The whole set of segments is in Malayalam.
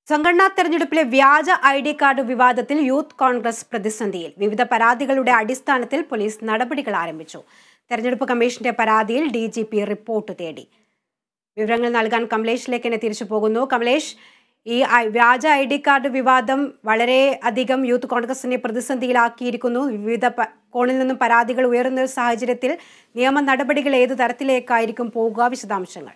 സംഘടനാ തെരഞ്ഞെടുപ്പിലെ വ്യാജ ഐ ഡി കാർഡ് വിവാദത്തിൽ യൂത്ത് കോൺഗ്രസ് പ്രതിസന്ധിയിൽ വിവിധ പരാതികളുടെ അടിസ്ഥാനത്തിൽ പോലീസ് നടപടികൾ ആരംഭിച്ചു തെരഞ്ഞെടുപ്പ് കമ്മീഷന്റെ പരാതിയിൽ ഡി ജി പി റിപ്പോർട്ട് തേടി വിവരങ്ങൾ നൽകാൻ കമലേഷിലേക്ക് തന്നെ തിരിച്ചു പോകുന്നു കമലേഷ് ഈ ഐ- വ്യാജ ഐ ഡി കാർഡ് വിവാദം വളരെ അധികം യൂത്ത് കോൺഗ്രസിനെ പ്രതിസന്ധിയിലാക്കിയിരിക്കുന്നു വിവിധ പ- കോണിൽ നിന്നും പരാതികൾ ഉയർന്ന ഒരു സാഹചര്യത്തിൽ നിയമ നടപടികൾ ഏത് തരത്തിലേക്കായിരിക്കും പോകുക വിശദാംശങ്ങൾ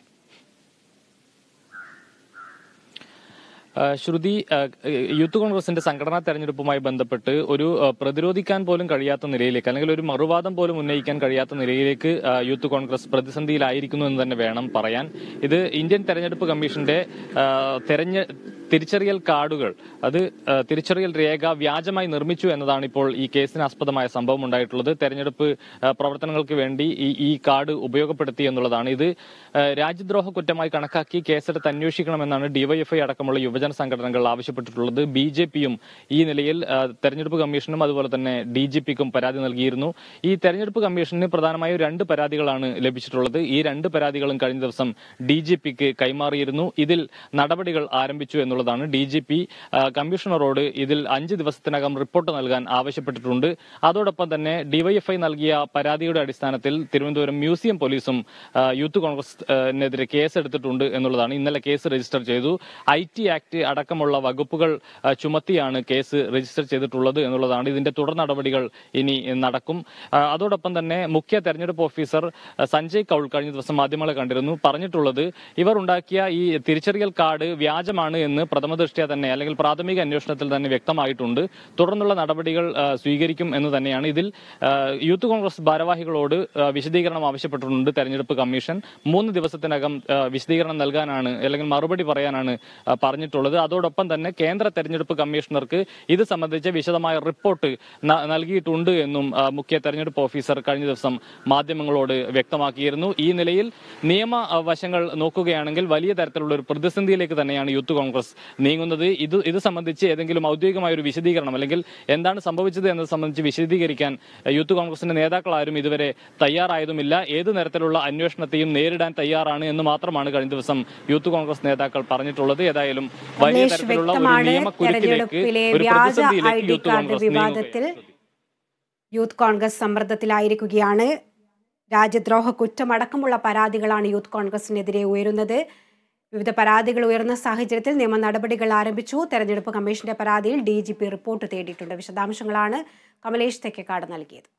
ആ, ശ്രുതി ആ, യൂത്ത് കോൺഗ്രസിന്റെ സംഘടനാ തെരഞ്ഞെടുപ്പുമായി ബന്ധപ്പെട്ട് ഒരു ആ, പ്രതിരോധിക്കാൻ പോലും കഴിയാത്ത നിലയിലേക്ക് അല്ലെങ്കിൽ ഒരു മറുവാദം പോലും ഉന്നയിക്കാൻ കഴിയാത്ത നിലയിലേക്ക് ആ, യൂത്ത് കോൺഗ്രസ് പ്രതിസന്ധിയിലായിരിക്കുന്നു എന്ന് തന്നെ വേണം പറയാൻ ഇത് ഇന്ത്യൻ തെരഞ്ഞെടുപ്പ് കമ്മീഷന്റെ ആ, തെരഞ്ഞ തിരിച്ചറിയൽ കാർഡുകൾ അത് ആ, തിരിച്ചറിയൽ രേഖ വ്യാജമായി നിർമ്മിച്ചു എന്നതാണ് ഇപ്പോൾ ഈ കേസിന് ആസ്പദമായ സംഭവം ഉണ്ടായിട്ടുള്ളത് തെരഞ്ഞെടുപ്പ് ആ, പ്രവർത്തനങ്ങൾക്ക് വേണ്ടി ഈ ഈ കാർഡ് ഉപയോഗപ്പെടുത്തി എന്നുള്ളതാണ് ഇത് ആ, രാജ്യദ്രോഹ കുറ്റമായി കണക്കാക്കി കേസെടുത്ത് അന്വേഷിക്കണമെന്നാണ് ഡിവൈഎഫ്ഐ അടക്കമുള്ള യുവജന സംഘടനകൾ ആവശ്യപ്പെട്ടിട്ടുള്ളത് ബി ജെ പിയും ഈ നിലയിൽ ആ, തെരഞ്ഞെടുപ്പ് കമ്മീഷനും അതുപോലെ തന്നെ ഡി ജി പിക്കും പരാതി നൽകിയിരുന്നു ഈ തെരഞ്ഞെടുപ്പ് കമ്മീഷന് പ്രധാനമായും രണ്ട് പരാതികളാണ് ലഭിച്ചിട്ടുള്ളത് ഈ രണ്ട് പരാതികളും കഴിഞ്ഞ ദിവസം ഡി ജി പിക്ക് കൈമാറിയിരുന്നു ഇതിൽ നടപടികൾ ആരംഭിച്ചു എന്നുള്ളതാണ് ഡി ജി പി കമ്മീഷണറോട് ഇതിൽ അഞ്ച് ദിവസത്തിനകം റിപ്പോർട്ട് നൽകാൻ ആവശ്യപ്പെട്ടിട്ടുണ്ട് അതോടൊപ്പം തന്നെ ഡിവൈഎഫ്ഐ നൽകിയ പരാതിയുടെ അടിസ്ഥാനത്തിൽ തിരുവനന്തപുരം മ്യൂസിയം പോലീസും ആ, യൂത്ത് കോൺഗ്രസിനെതിരെ കേസ് എടുത്തിട്ടുണ്ട് എന്നുള്ളതാണ് ഇന്നലെ കേസ് രജിസ്റ്റർ ചെയ്തു ഐ ടി ആക്ട് അടക്കമുള്ള വകുപ്പുകൾ ആ, ചുമത്തിയാണ് കേസ് രജിസ്റ്റർ ചെയ്തിട്ടുള്ളത് എന്നുള്ളതാണ് ഇതിന്റെ തുടർ നടപടികൾ ഇനി നടക്കും ആ, അതോടൊപ്പം തന്നെ മുഖ്യ തെരഞ്ഞെടുപ്പ് ഓഫീസർ ആ, സഞ്ജയ് കൌൾ കഴിഞ്ഞ ദിവസം മാധ്യമങ്ങളെ കണ്ടിരുന്നു പറഞ്ഞിട്ടുള്ളത് ഇവർ ഉണ്ടാക്കിയ ഈ തിരിച്ചറിയൽ കാർഡ് വ്യാജമാണ് എന്ന് പ്രഥമ ദൃഷ്ട്യാ തന്നെ അല്ലെങ്കിൽ പ്രാഥമിക അന്വേഷണത്തിൽ തന്നെ വ്യക്തമായിട്ടുണ്ട് തുടർന്നുള്ള നടപടികൾ ആ, സ്വീകരിക്കും എന്ന് തന്നെയാണ് ഇതിൽ ആ, യൂത്ത് കോൺഗ്രസ് ഭാരവാഹികളോട് ആ, വിശദീകരണം ആവശ്യപ്പെട്ടിട്ടുണ്ട് തെരഞ്ഞെടുപ്പ് കമ്മീഷൻ മൂന്ന് ദിവസത്തിനകം ആ, വിശദീകരണം നൽകാനാണ് അല്ലെങ്കിൽ മറുപടി പറയാനാണ് ആ, പറഞ്ഞിട്ടുള്ളത് അതോടൊപ്പം തന്നെ കേന്ദ്ര തെരഞ്ഞെടുപ്പ് കമ്മീഷണർക്ക് ഇത് സംബന്ധിച്ച വിശദമായ റിപ്പോർട്ട് ന- നൽകിയിട്ടുണ്ട് എന്നും ആ, മുഖ്യ തെരഞ്ഞെടുപ്പ് ഓഫീസർ കഴിഞ്ഞ ദിവസം മാധ്യമങ്ങളോട് വ്യക്തമാക്കിയിരുന്നു ഈ നിലയിൽ നിയമ ആ, വശങ്ങൾ നോക്കുകയാണെങ്കിൽ വലിയ തരത്തിലുള്ള ഒരു പ്രതിസന്ധിയിലേക്ക് തന്നെയാണ് യൂത്ത് കോൺഗ്രസ് നീങ്ങുന്നത് ഇത് ഇത് സംബന്ധിച്ച് ഏതെങ്കിലും ഔദ്യോഗികമായ ഒരു വിശദീകരണം അല്ലെങ്കിൽ എന്താണ് സംഭവിച്ചത് എന്നത് സംബന്ധിച്ച് വിശദീകരിക്കാൻ ആ, യൂത്ത് കോൺഗ്രസിന്റെ നേതാക്കൾ ആരും ഇതുവരെ തയ്യാറായതുമില്ല ഏത് തരത്തിലുള്ള അന്വേഷണത്തെയും നേരിടാൻ തയ്യാറാണ് എന്ന് മാത്രമാണ് കഴിഞ്ഞ ദിവസം യൂത്ത് കോൺഗ്രസ് നേതാക്കൾ പറഞ്ഞിട്ടുള്ളത് ഏതായാലും വലിയ കമലേഷ് തരത്തിലുള്ള ഒരു വ്യക്തമാണ് നിയമക്കുരുക്കിലേക്ക് തെരഞ്ഞെടുപ്പിലെ ഒരു വ്യാജ ഐ പ്രതിസന്ധിയിലേക്ക് ഡി യൂത്ത് കാർഡ് കോൺഗ്രസ് വിവാദത്തിൽ നീങ്ങുകയാണ് യൂത്ത് കോൺഗ്രസ് സമ്മർദ്ദത്തിലായിരിക്കുകയാണ് രാജ്യദ്രോഹ കുറ്റമടക്കമുള്ള പരാതികളാണ് യൂത്ത് കോൺഗ്രസിനെതിരെ ഉയരുന്നത് വിവിധ പരാതികൾ ഉയർന്ന സാഹചര്യത്തിൽ നിയമ നടപടികൾ ആരംഭിച്ചു തെരഞ്ഞെടുപ്പ് കമ്മീഷന്റെ പരാതിയിൽ ഡി ജി പി റിപ്പോർട്ട് തേടിയിട്ടുണ്ട് വിശദാംശങ്ങളാണ് കമലേഷ് തെക്കേക്കാട് നൽകിയത്